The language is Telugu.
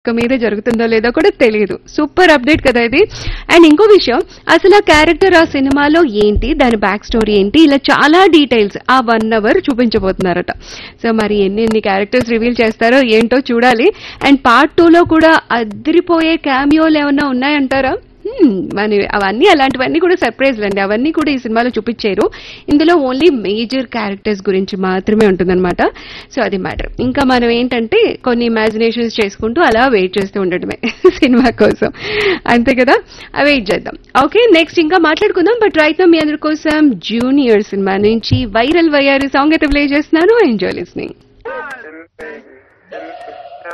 ఇక మీద జరుగుతుందో లేదో కూడా తెలియదు సూపర్ అప్డేట్ కదా ఇది అండ్ ఇంకో విషయం అసలు ఆ క్యారెక్టర్ ఆ సినిమాలో ఏంటి దాని బ్యాక్ స్టోరీ ఏంటి ఇలా చాలా డీటెయిల్స్ ఆ వన్ అవర్ చూపించబోతున్నారట సో మరి ఎన్ని ఎన్ని క్యారెక్టర్స్ రివీల్ చేస్తారో ఏంటో చూడాలి అండ్ పార్ట్ టూలో కూడా అదిరిపోయే క్యామియోలు ఏమన్నా ఉన్నాయంటారా Hmm, మరి అవన్నీ అలాంటివన్నీ కూడా సర్ప్రైజ్ అండి అవన్నీ కూడా ఈ సినిమాలో చూపించారు ఇందులో ఓన్లీ మేజర్ క్యారెక్టర్స్ గురించి మాత్రమే ఉంటుందన్నమాట సో అది మ్యాటర్ ఇంకా మనం ఏంటంటే కొన్ని ఇమాజినేషన్స్ చేసుకుంటూ అలా వెయిట్ చేస్తూ ఉండటమే సినిమా కోసం అంతే కదా అవి వెయిట్ చేద్దాం ఓకే నెక్స్ట్ ఇంకా మాట్లాడుకుందాం బట్ రైట్ మీ అందరి కోసం జూనియర్ సినిమా నుంచి వైరల్ వయ్యారు సాంగ్ అయితే ప్లే చేస్తున్నాను ఎంజాయ్ లిస్నింగ్